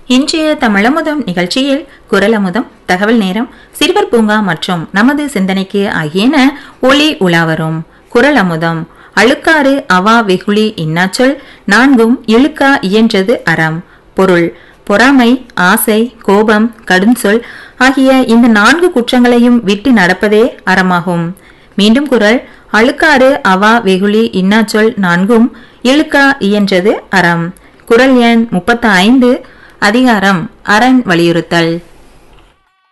இன்றைய தமிழமுதம் நிகழ்ச்சியில் குரலமுதம் தகவல் நேரம் சிறுவர் பூங்கா மற்றும் நமது சிந்தனைக்கு ஆகியன ஒளி உலாவரும் குரல் அமுதம் அழுக்காறு அவா வெகுளி இன்னாச்சொல் நான்கும் இழுக்கா இயன்றது அறம் பொருள் பொறாமை ஆசை கோபம் கடுஞ்சொல் ஆகிய இந்த நான்கு குற்றங்களையும் விட்டு நடப்பதே அறமாகும் மீண்டும் குரல் அழுக்காறு அவா வெகுளி இன்னாச்சொல் நான்கும் இழுக்கா இயன்றது அறம் குரல் எண் முப்பத்து ஐந்து அதிகாரம் அரண் வலியுறுத்தல்